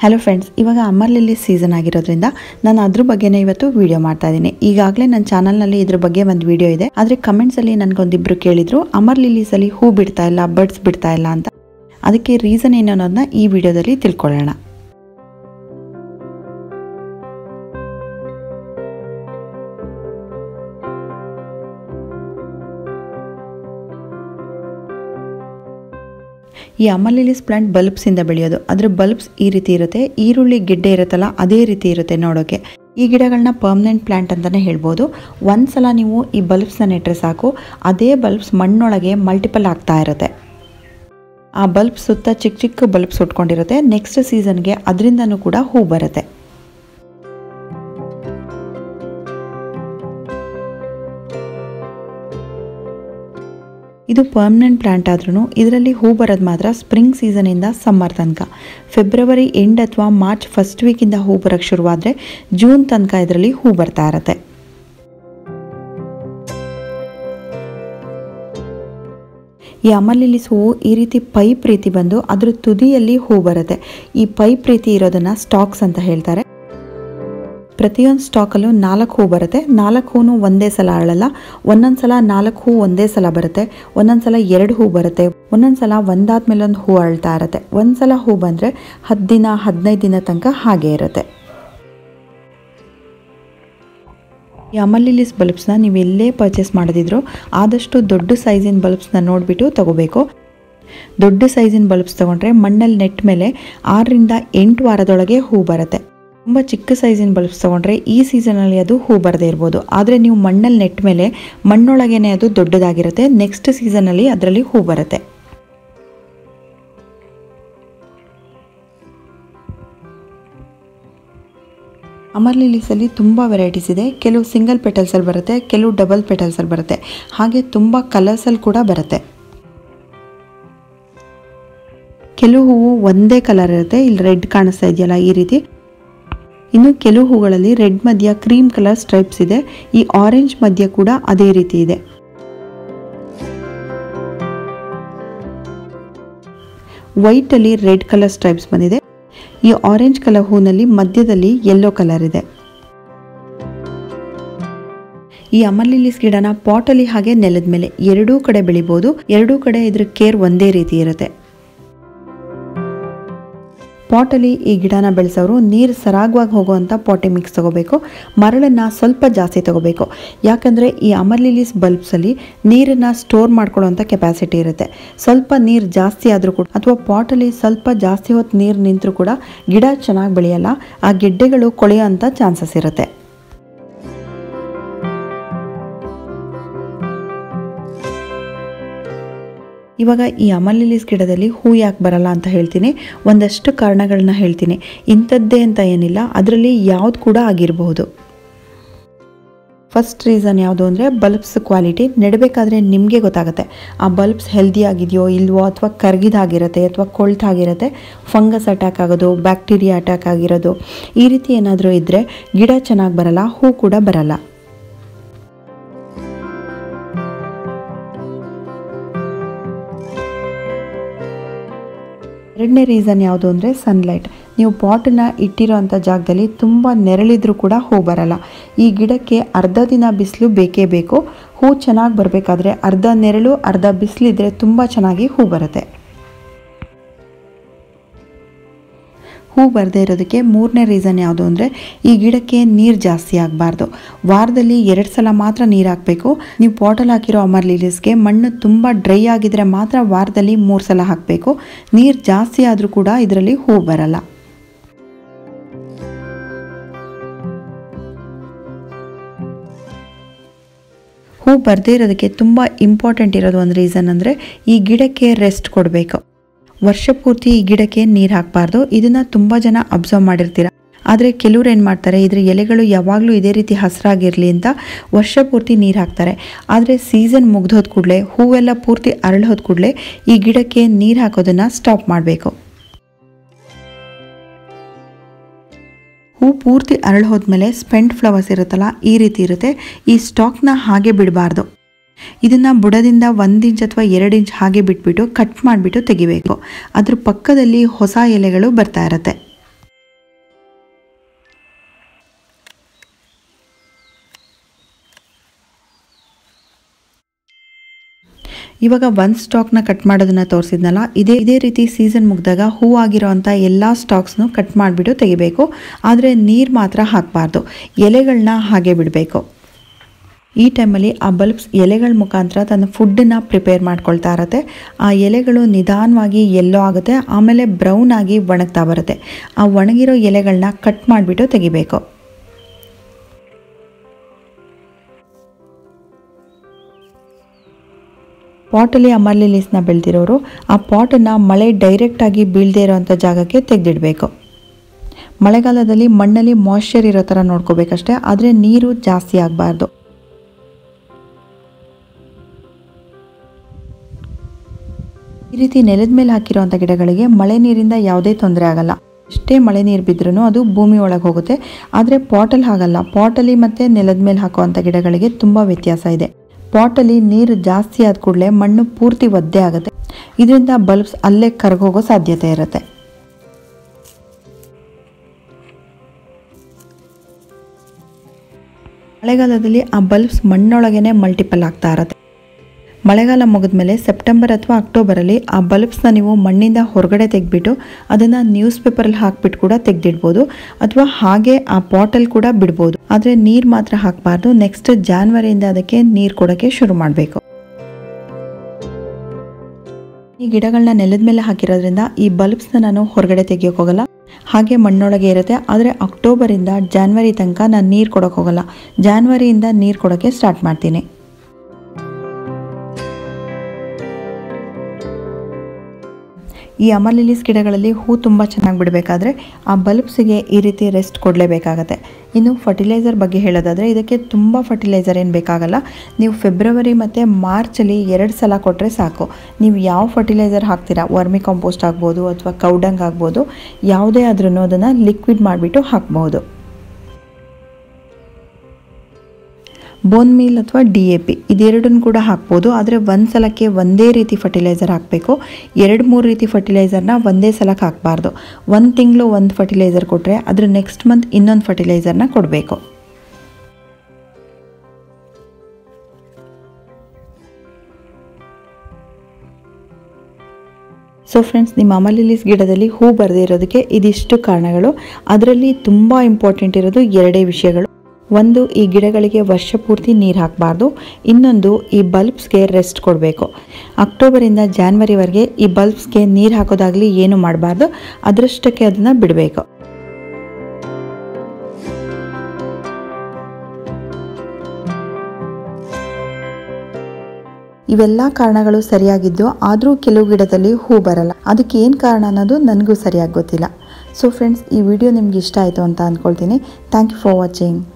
hello friends ಇವಾಗ Amar lily season ಆಗಿರೋದ್ರಿಂದ ನಾನು ಅದ್ರ ಬಗ್ಗೆನೇ ಇವತ್ತು ವಿಡಿಯೋ ಮಾಡ್ತಾ ಇದ್ದೀನಿ ಈಗಾಗಲೇ ನನ್ನ ಚಾನಲ್ನಲ್ಲಿ ಇದ್ರ ಬಗ್ಗೆ ಒಂದು ವಿಡಿಯೋ ಇದೆ ಆದರೆ ಕಮೆಂಟ್ಸಲ್ಲಿ ನನಗೊಂದಿಬ್ರು ಕೇಳಿದ್ರು ಅಮರ್ ಲಿಲ್ಲೀಸಲ್ಲಿ ಹೂ ಬಿಡ್ತಾ ಇಲ್ಲ ಬರ್ಡ್ಸ್ ಬಿಡ್ತಾ ಇಲ್ಲ ಅಂತ ಅದಕ್ಕೆ ರೀಸನ್ ಏನು ಅನ್ನೋದನ್ನ ಈ ವಿಡಿಯೋದಲ್ಲಿ ತಿಳ್ಕೊಳ್ಳೋಣ ಈ ಅಮಲಿಲಿಸ್ ಪ್ಲಾಂಟ್ ಬಲ್ಬ್ಸಿಂದ ಬೆಳೆಯೋದು ಅದರ ಬಲ್ಬ್ಸ್ ಈ ರೀತಿ ಇರುತ್ತೆ ಈರುಳ್ಳಿ ಗೆಡ್ಡೆ ಇರುತ್ತಲ್ಲ ಅದೇ ರೀತಿ ಇರುತ್ತೆ ನೋಡೋಕೆ ಈ ಗಿಡಗಳನ್ನ ಪರ್ಮನೆಂಟ್ ಪ್ಲಾಂಟ್ ಅಂತಲೇ ಹೇಳ್ಬೋದು ಒಂದ್ಸಲ ನೀವು ಈ ಬಲ್ಬ್ಸ್ನ ನೆಟ್ಟರೆ ಸಾಕು ಅದೇ ಬಲ್ಬ್ಸ್ ಮಣ್ಣೊಳಗೆ ಮಲ್ಟಿಪಲ್ ಆಗ್ತಾ ಇರುತ್ತೆ ಆ ಬಲ್ಬ್ ಸುತ್ತ ಚಿಕ್ಕ ಚಿಕ್ಕ ಬಲ್ಬ್ಸ್ ಉಟ್ಕೊಂಡಿರುತ್ತೆ ನೆಕ್ಸ್ಟ್ ಸೀಸನ್ಗೆ ಅದರಿಂದನೂ ಕೂಡ ಹೂ ಬರುತ್ತೆ ಇದು ಪರ್ಮನೆಂಟ್ ಪ್ಲಾಂಟ್ ಆದ್ರೂ ಇದರಲ್ಲಿ ಹೂ ಬರೋದು ಮಾತ್ರ ಸ್ಪ್ರಿಂಗ್ ಸೀಸನಿಂದ ಸಮ್ಮರ್ ತನಕ ಫೆಬ್ರವರಿ ಎಂಡ್ ಅಥವಾ ಮಾರ್ಚ್ ಫಸ್ಟ್ ವೀಕಿಂದ ಹೂ ಬರೋಕ್ಕೆ ಶುರುವಾದರೆ ಜೂನ್ ತನಕ ಇದರಲ್ಲಿ ಹೂ ಬರ್ತಾ ಇರುತ್ತೆ ಈ ಅಮಲಿಲಿಸ್ ಹೂವು ಈ ರೀತಿ ಪೈಪ್ ರೀತಿ ಬಂದು ಅದ್ರ ತುದಿಯಲ್ಲಿ ಹೂ ಬರುತ್ತೆ ಈ ಪೈಪ್ ರೀತಿ ಇರೋದನ್ನ ಸ್ಟಾಕ್ಸ್ ಅಂತ ಹೇಳ್ತಾರೆ ಪ್ರತಿಯೊಂದು ಸ್ಟಾಕಲ್ಲೂ ನಾಲ್ಕು ಹೂ ಬರುತ್ತೆ ನಾಲ್ಕು ಹೂನು ಒಂದೇ ಸಲ ಅರಳಲ್ಲ ಒಂದೊಂದು ಸಲ ನಾಲ್ಕು ಹೂ ಒಂದೇ ಸಲ ಬರುತ್ತೆ ಒಂದೊಂದು ಸಲ ಎರಡು ಹೂ ಬರುತ್ತೆ ಒಂದೊಂದು ಸಲ ಒಂದಾದ್ಮೇಲೆ ಒಂದು ಹೂ ಅಳ್ತಾ ಇರುತ್ತೆ ಒಂದು ಸಲ ಹೂ ಬಂದರೆ ಹತ್ತು ದಿನ ಹದಿನೈದು ದಿನ ತನಕ ಹಾಗೆ ಇರುತ್ತೆ ಈ ಅಮಲಿಲಿಸ್ ಬಲ್ಬ್ಸ್ನ ನೀವು ಎಲ್ಲೇ ಪರ್ಚೇಸ್ ಮಾಡೋದಿದ್ರು ಆದಷ್ಟು ದೊಡ್ಡ ಸೈಜಿನ ಬಲ್ಬ್ಸ್ನ ನೋಡಿಬಿಟ್ಟು ತಗೋಬೇಕು ದೊಡ್ಡ ಸೈಜಿನ ಬಲ್ಬ್ಸ್ ತೊಗೊಂಡ್ರೆ ಮಣ್ಣಲ್ಲಿ ನೆಟ್ ಮೇಲೆ ಆರರಿಂದ ಎಂಟು ವಾರದೊಳಗೆ ಹೂ ಬರುತ್ತೆ ತುಂಬ ಚಿಕ್ಕ ಸೈಜಿನ ಬಲ್ಬ್ಸ್ ತೊಗೊಂಡ್ರೆ ಈ ಸೀಸನಲ್ಲಿ ಅದು ಹೂ ಬರದೇ ಇರ್ಬೋದು ಆದರೆ ನೀವು ಮಣ್ಣಲ್ಲಿ ನೆಟ್ ಮೇಲೆ ಮಣ್ಣೊಳಗೇನೆ ಅದು ದೊಡ್ಡದಾಗಿರುತ್ತೆ ನೆಕ್ಸ್ಟ್ ಸೀಸನಲ್ಲಿ ಅದರಲ್ಲಿ ಹೂ ಬರುತ್ತೆ ಅಮರ್ ಲಿಲೀಸಲ್ಲಿ ತುಂಬ ವೆರೈಟೀಸ್ ಇದೆ ಕೆಲವು ಸಿಂಗಲ್ ಪೆಟಲ್ಸಲ್ಲಿ ಬರುತ್ತೆ ಕೆಲವು ಡಬಲ್ ಪೆಟಲ್ಸಲ್ಲಿ ಬರುತ್ತೆ ಹಾಗೆ ತುಂಬ ಕಲರ್ಸಲ್ಲಿ ಕೂಡ ಬರುತ್ತೆ ಕೆಲವು ಹೂವು ಒಂದೇ ಕಲರ್ ಇರುತ್ತೆ ಇಲ್ಲಿ ರೆಡ್ ಕಾಣಿಸ್ತಾ ಇದೆಯಲ್ಲ ಈ ರೀತಿ ಇನ್ನು ಕೆಲವು ಹೂಗಳಲ್ಲಿ ರೆಡ್ ಮಧ್ಯ ಕ್ರೀಮ್ ಕಲರ್ ಸ್ಟ್ರೈಪ್ಸ್ ಇದೆ ಈ ಆರೆಂಜ್ ಮಧ್ಯ ಕೂಡ ಅದೇ ರೀತಿ ಇದೆ ವೈಟಲ್ಲಿ ರೆಡ್ ಕಲರ್ ಸ್ಟ್ರೈಪ್ಸ್ ಬಂದಿದೆ ಈ ಆರೆಂಜ್ ಕಲರ್ ಹೂನಲ್ಲಿ ಮಧ್ಯದಲ್ಲಿ ಯೆಲ್ಲೋ ಕಲರ್ ಇದೆ ಈ ಅಮರ್ಲಿಲಿಸ್ ಗಿಡನ ಪಾಟಲ್ಲಿ ಹಾಗೆ ನೆಲದ ಮೇಲೆ ಎರಡೂ ಕಡೆ ಬೆಳಿಬೋದು ಎರಡೂ ಕಡೆ ಇದ್ರ ಕೇರ್ ಒಂದೇ ರೀತಿ ಇರುತ್ತೆ ಪಾಟಲ್ಲಿ ಈ ಗಿಡನ ಬೆಳೆಸೋರು ನೀರು ಸರಾಗವಾಗಿ ಹೋಗುವಂಥ ಪಾಟಿ ಮಿಕ್ಸ್ ತಗೋಬೇಕು ಮರಳನ್ನು ಸ್ವಲ್ಪ ಜಾಸ್ತಿ ತಗೋಬೇಕು ಯಾಕಂದರೆ ಈ ಅಮರ್ಲಿಲಿಸ್ ಬಲ್ಬ್ಸಲ್ಲಿ ನೀರನ್ನು ಸ್ಟೋರ್ ಮಾಡ್ಕೊಳ್ಳೋವಂಥ ಕೆಪಾಸಿಟಿ ಇರುತ್ತೆ ಸ್ವಲ್ಪ ನೀರು ಜಾಸ್ತಿ ಆದರೂ ಕೂಡ ಅಥವಾ ಪಾಟಲ್ಲಿ ಸ್ವಲ್ಪ ಜಾಸ್ತಿ ಹೊತ್ತು ನೀರು ನಿಂತರೂ ಕೂಡ ಗಿಡ ಚೆನ್ನಾಗಿ ಬೆಳೆಯಲ್ಲ ಆ ಗೆಡ್ಡೆಗಳು ಕೊಳೆಯೋ ಅಂಥ ಚಾನ್ಸಸ್ ಇರುತ್ತೆ ಇವಾಗ ಈ ಅಮಲಿಲಿಸ್ ಗಿಡದಲ್ಲಿ ಹೂ ಯಾಕೆ ಬರಲ್ಲ ಅಂತ ಹೇಳ್ತೀನಿ ಒಂದಷ್ಟು ಕಾರಣಗಳನ್ನ ಹೇಳ್ತೀನಿ ಇಂಥದ್ದೇ ಅಂತ ಏನಿಲ್ಲ ಅದರಲ್ಲಿ ಯಾವ್ದು ಕೂಡ ಆಗಿರಬಹುದು ಫಸ್ಟ್ ರೀಸನ್ ಯಾವುದು ಅಂದರೆ ಬಲ್ಬ್ಸ್ ಕ್ವಾಲಿಟಿ ನೆಡಬೇಕಾದ್ರೆ ನಿಮಗೆ ಗೊತ್ತಾಗುತ್ತೆ ಆ ಬಲ್ಬ್ಸ್ ಹೆಲ್ದಿ ಆಗಿದೆಯೋ ಇಲ್ವೋ ಅಥವಾ ಕರ್ಗಿದಾಗಿರುತ್ತೆ ಅಥವಾ ಕೊಳ್ತಾಗಿರುತ್ತೆ ಫಂಗಸ್ ಅಟ್ಯಾಕ್ ಆಗೋದು ಬ್ಯಾಕ್ಟೀರಿಯಾ ಅಟ್ಯಾಕ್ ಆಗಿರೋದು ಈ ರೀತಿ ಏನಾದರೂ ಇದ್ದರೆ ಗಿಡ ಚೆನ್ನಾಗಿ ಬರಲ್ಲ ಹೂ ಕೂಡ ಬರಲ್ಲ ಎರಡನೇ ರೀಸನ್ ಯಾವುದು ಅಂದರೆ ಸನ್ಲೈಟ್ ನೀವು ಪಾಟನ್ನ ಇಟ್ಟಿರೋ ಅಂಥ ಜಾಗದಲ್ಲಿ ತುಂಬ ನೆರಳಿದ್ರೂ ಕೂಡ ಹೂ ಬರಲ್ಲ ಈ ಗಿಡಕ್ಕೆ ಅರ್ಧ ದಿನ ಬಿಸಿಲು ಬೇಕೇ ಬೇಕು ಹೂ ಚೆನ್ನಾಗಿ ಬರಬೇಕಾದ್ರೆ ಅರ್ಧ ನೆರಳು ಅರ್ಧ ಬಿಸಿಲಿದ್ರೆ ತುಂಬ ಚೆನ್ನಾಗಿ ಹೂ ಬರುತ್ತೆ ಹೂ ಬರದೇ ಇರೋದಕ್ಕೆ ಮೂರನೇ ರೀಸನ್ ಯಾವುದು ಅಂದರೆ ಈ ಗಿಡಕ್ಕೆ ನೀರು ಜಾಸ್ತಿ ಆಗಬಾರ್ದು ವಾರದಲ್ಲಿ ಎರಡು ಸಲ ಮಾತ್ರ ನೀರು ಹಾಕಬೇಕು ನೀವು ಪಾಟಲ್ಲಿ ಹಾಕಿರೋ ಅಮರ್ ಲಿಲೀಸ್ಗೆ ಮಣ್ಣು ತುಂಬ ಡ್ರೈ ಆಗಿದ್ರೆ ಮಾತ್ರ ವಾರದಲ್ಲಿ ಮೂರು ಸಲ ಹಾಕಬೇಕು ನೀರು ಜಾಸ್ತಿ ಆದರೂ ಕೂಡ ಇದರಲ್ಲಿ ಹೂ ಬರಲ್ಲ ಹೂ ಬರದೇ ಇರೋದಕ್ಕೆ ತುಂಬ ಇಂಪಾರ್ಟೆಂಟ್ ಇರೋದು ಒಂದು ರೀಸನ್ ಅಂದರೆ ಈ ಗಿಡಕ್ಕೆ ರೆಸ್ಟ್ ಕೊಡಬೇಕು ವರ್ಷ ಪೂರ್ತಿ ಈ ಗಿಡಕ್ಕೆ ನೀರು ಹಾಕಬಾರ್ದು ಇದನ್ನು ತುಂಬ ಜನ ಅಬ್ಸರ್ವ್ ಮಾಡಿರ್ತೀರ ಆದರೆ ಕೆಲವ್ರು ಏನು ಮಾಡ್ತಾರೆ ಇದ್ರ ಎಲೆಗಳು ಯಾವಾಗಲೂ ಇದೇ ರೀತಿ ಹಸಿರಾಗಿರಲಿ ಅಂತ ವರ್ಷ ಪೂರ್ತಿ ನೀರು ಹಾಕ್ತಾರೆ ಆದರೆ ಸೀಸನ್ ಮುಗ್ದೋದ ಕೂಡಲೇ ಹೂವೆಲ್ಲ ಪೂರ್ತಿ ಅರಳೋದ ಕೂಡಲೇ ಈ ಗಿಡಕ್ಕೆ ನೀರು ಹಾಕೋದನ್ನು ಸ್ಟಾಪ್ ಮಾಡಬೇಕು ಹೂ ಪೂರ್ತಿ ಅರಳು ಹೋದ್ಮೇಲೆ ಸ್ಪೆಂಟ್ ಫ್ಲವರ್ಸ್ ಇರುತ್ತಲ್ಲ ಈ ರೀತಿ ಇರುತ್ತೆ ಈ ಸ್ಟಾಕ್ನ ಹಾಗೆ ಬಿಡಬಾರ್ದು ಇದನ್ನು ಬುಡದಿಂದ ಒಂದು ಇಂಚ್ ಅಥವಾ ಎರಡು ಇಂಚ್ ಹಾಗೆ ಬಿಟ್ಬಿಟ್ಟು ಕಟ್ ಮಾಡಿಬಿಟ್ಟು ತೆಗಿಬೇಕು ಅದ್ರ ಪಕ್ಕದಲ್ಲಿ ಹೊಸ ಎಲೆಗಳು ಬರ್ತಾ ಇರುತ್ತೆ ಇವಾಗ ಒಂದು ಸ್ಟಾಕ್ನ ಕಟ್ ಮಾಡೋದನ್ನ ತೋರಿಸಿದ್ನಲ್ಲ ಇದೇ ಇದೇ ರೀತಿ ಸೀಸನ್ ಮುಗಿದಾಗ ಹೂ ಆಗಿರೋವಂಥ ಎಲ್ಲ ಸ್ಟಾಕ್ಸ್ನು ಕಟ್ ಮಾಡಿಬಿಟ್ಟು ತೆಗಿಬೇಕು ಆದರೆ ನೀರು ಮಾತ್ರ ಹಾಕಬಾರ್ದು ಎಲೆಗಳನ್ನ ಹಾಗೆ ಬಿಡಬೇಕು ಈ ಟೈಮಲ್ಲಿ ಆ ಬಲ್ಬ್ಸ್ ಎಲೆಗಳ ಮುಖಾಂತರ ತನ್ನ ಫುಡ್ಡನ್ನ ಪ್ರಿಪೇರ್ ಮಾಡ್ಕೊಳ್ತಾ ಇರುತ್ತೆ ಆ ಎಲೆಗಳು ನಿಧಾನವಾಗಿ ಎಲ್ಲೋ ಆಗುತ್ತೆ ಆಮೇಲೆ ಬ್ರೌನ್ ಆಗಿ ಒಣಗ್ತಾ ಬರುತ್ತೆ ಆ ಒಣಗಿರೋ ಎಲೆಗಳನ್ನ ಕಟ್ ಮಾಡಿಬಿಟ್ಟು ತೆಗಿಬೇಕು ಪಾಟಲ್ಲಿ ಅಮರ್ಲಿಲೀಸ್ನ ಬೆಳೆದಿರೋರು ಆ ಪಾಟನ್ನು ಮಳೆ ಡೈರೆಕ್ಟಾಗಿ ಬೀಳದೇ ಇರೋವಂಥ ಜಾಗಕ್ಕೆ ತೆಗೆದಿಡಬೇಕು ಮಳೆಗಾಲದಲ್ಲಿ ಮಣ್ಣಲ್ಲಿ ಮಾಯ್ಶ್ಚರ್ ಇರೋ ಥರ ನೋಡ್ಕೋಬೇಕಷ್ಟೇ ಆದರೆ ನೀರು ಜಾಸ್ತಿ ಆಗಬಾರ್ದು ಈ ರೀತಿ ನೆಲದ ಮೇಲೆ ಹಾಕಿರುವಂಥ ಗಿಡಗಳಿಗೆ ಮಳೆ ನೀರಿಂದ ಯಾವುದೇ ತೊಂದರೆ ಆಗಲ್ಲ ಎಷ್ಟೇ ಮಳೆ ನೀರು ಬಿದ್ರೂ ಅದು ಭೂಮಿ ಒಳಗೆ ಹೋಗುತ್ತೆ ಆದರೆ ಪಾಟಲ್ಲಿ ಹಾಗಲ್ಲ ಪಾಟಲ್ಲಿ ಮತ್ತು ನೆಲದ ಮೇಲೆ ಹಾಕುವಂಥ ಗಿಡಗಳಿಗೆ ತುಂಬ ವ್ಯತ್ಯಾಸ ಇದೆ ಪಾಟಲ್ಲಿ ನೀರು ಜಾಸ್ತಿ ಆದ ಕೂಡಲೇ ಮಣ್ಣು ಪೂರ್ತಿ ಒದ್ದೆ ಆಗುತ್ತೆ ಇದರಿಂದ ಬಲ್ಬ್ಸ್ ಅಲ್ಲೇ ಕರಗೋಗೋ ಸಾಧ್ಯತೆ ಇರುತ್ತೆ ಮಳೆಗಾಲದಲ್ಲಿ ಆ ಬಲ್ಬ್ಸ್ ಮಣ್ಣೊಳಗೇನೆ ಮಲ್ಟಿಪಲ್ ಆಗ್ತಾ ಇರುತ್ತೆ ಮಳೆಗಾಲ ಮುಗಿದ್ಮೇಲೆ ಸೆಪ್ಟೆಂಬರ್ ಅಥವಾ ಅಕ್ಟೋಬರಲ್ಲಿ ಆ ಬಲ್ಬ್ಸ್ನ ನೀವು ಮಣ್ಣಿಂದ ಹೊರಗಡೆ ತೆಗೆದ್ಬಿಟ್ಟು ಅದನ್ನು ನ್ಯೂಸ್ ಪೇಪರಲ್ಲಿ ಹಾಕ್ಬಿಟ್ಟು ಕೂಡ ತೆಗೆದಿಡ್ಬೋದು ಅಥವಾ ಹಾಗೆ ಆ ಪಾಟಲ್ಲಿ ಕೂಡ ಬಿಡ್ಬೋದು ಆದರೆ ನೀರು ಮಾತ್ರ ಹಾಕಬಾರ್ದು ನೆಕ್ಸ್ಟ್ ಜಾನ್ವರಿಯಿಂದ ಅದಕ್ಕೆ ನೀರು ಕೊಡೋಕ್ಕೆ ಶುರು ಮಾಡಬೇಕು ಈ ಗಿಡಗಳನ್ನ ನೆಲದ ಮೇಲೆ ಹಾಕಿರೋದ್ರಿಂದ ಈ ಬಲ್ಬ್ಸ್ನ ನಾನು ಹೊರಗಡೆ ತೆಗಿಯೋಕೆ ಹೋಗಲ್ಲ ಹಾಗೆ ಮಣ್ಣೊಳಗೆ ಇರುತ್ತೆ ಆದರೆ ಅಕ್ಟೋಬರಿಂದ ಜಾನ್ವರಿ ತನಕ ನಾನು ನೀರು ಕೊಡೋಕೆ ಹೋಗಲ್ಲ ಜಾನ್ವರಿಯಿಂದ ನೀರು ಕೊಡೋಕ್ಕೆ ಸ್ಟಾರ್ಟ್ ಮಾಡ್ತೀನಿ ಈ ಅಮರ್ಲಿಲೀಸ್ ಗಿಡಗಳಲ್ಲಿ ಹೂ ತುಂಬ ಚೆನ್ನಾಗಿ ಬಿಡಬೇಕಾದ್ರೆ ಆ ಬಲ್ಬ್ಸಿಗೆ ಈ ರೀತಿ ರೆಸ್ಟ್ ಕೊಡಲೇಬೇಕಾಗತ್ತೆ ಇನ್ನು ಫರ್ಟಿಲೈಸರ್ ಬಗ್ಗೆ ಹೇಳೋದಾದರೆ ಇದಕ್ಕೆ ತುಂಬ ಫರ್ಟಿಲೈಸರ್ ಏನು ಬೇಕಾಗಲ್ಲ ನೀವು ಫೆಬ್ರವರಿ ಮತ್ತು ಮಾರ್ಚಲ್ಲಿ ಎರಡು ಸಲ ಕೊಟ್ಟರೆ ಸಾಕು ನೀವು ಯಾವ ಫರ್ಟಿಲೈಸರ್ ಹಾಕ್ತೀರಾ ವರ್ಮಿ ಕಾಂಪೋಸ್ಟ್ ಆಗ್ಬೋದು ಅಥವಾ ಕೌಡಂಗ್ ಆಗ್ಬೋದು ಯಾವುದೇ ಆದ್ರೂ ಅದನ್ನು ಲಿಕ್ವಿಡ್ ಮಾಡಿಬಿಟ್ಟು ಹಾಕ್ಬೋದು ಬೋನ್ ಮೀಲ್ ಅಥವಾ ಡಿ ಎ ಪಿ ಇದೆರಡನ್ನು ಕೂಡ ಹಾಕ್ಬೋದು ಆದರೆ ಒಂದು ಸಲಕ್ಕೆ ಒಂದೇ ರೀತಿ ಫರ್ಟಿಲೈಸರ್ ಹಾಕಬೇಕು ಎರಡು ಮೂರು ರೀತಿ ಫರ್ಟಿಲೈಸರ್ನ ಒಂದೇ ಸಲಕ್ಕೆ ಹಾಕಬಾರ್ದು ಒಂದು ತಿಂಗಳು ಒಂದು ಫರ್ಟಿಲೈಸರ್ ಕೊಟ್ಟರೆ ಅದ್ರ ನೆಕ್ಸ್ಟ್ ಮಂತ್ ಇನ್ನೊಂದು ಫರ್ಟಿಲೈಸರ್ನ ಕೊಡಬೇಕು ಸೊ ಫ್ರೆಂಡ್ಸ್ ನಿಮ್ಮ ಅಮಲಿಲೀಸ್ ಗಿಡದಲ್ಲಿ ಹೂ ಬರದೇ ಇರೋದಕ್ಕೆ ಇದಿಷ್ಟು ಕಾರಣಗಳು ಅದರಲ್ಲಿ ತುಂಬ ಇಂಪಾರ್ಟೆಂಟ್ ಇರೋದು ಎರಡೇ ವಿಷಯಗಳು ಒಂದು ಈ ಗಿಡಗಳಿಗೆ ವರ್ಷ ಪೂರ್ತಿ ನೀರು ಹಾಕಬಾರ್ದು ಇನ್ನೊಂದು ಈ ಬಲ್ಬ್ಸ್ಗೆ ರೆಸ್ಟ್ ಕೊಡಬೇಕು ಅಕ್ಟೋಬರಿಂದ ಜಾನ್ವರಿವರೆಗೆ ಈ ಬಲ್ಬ್ಸ್ಗೆ ನೀರು ಹಾಕೋದಾಗಲಿ ಏನು ಮಾಡಬಾರ್ದು ಅದರಷ್ಟಕ್ಕೆ ಅದನ್ನು ಬಿಡಬೇಕು ಇವೆಲ್ಲ ಕಾರಣಗಳು ಸರಿಯಾಗಿದ್ದು ಆದರೂ ಕೆಲವು ಗಿಡದಲ್ಲಿ ಹೂ ಬರಲ್ಲ ಅದಕ್ಕೆ ಏನು ಕಾರಣ ಅನ್ನೋದು ನನಗೂ ಸರಿಯಾಗಿ ಗೊತ್ತಿಲ್ಲ ಸೊ ಫ್ರೆಂಡ್ಸ್ ಈ ವಿಡಿಯೋ ನಿಮ್ಗೆ ಇಷ್ಟ ಆಯಿತು ಅಂತ ಅಂದ್ಕೊಳ್ತೀನಿ ಥ್ಯಾಂಕ್ ಯು ಫಾರ್ ವಾಚಿಂಗ್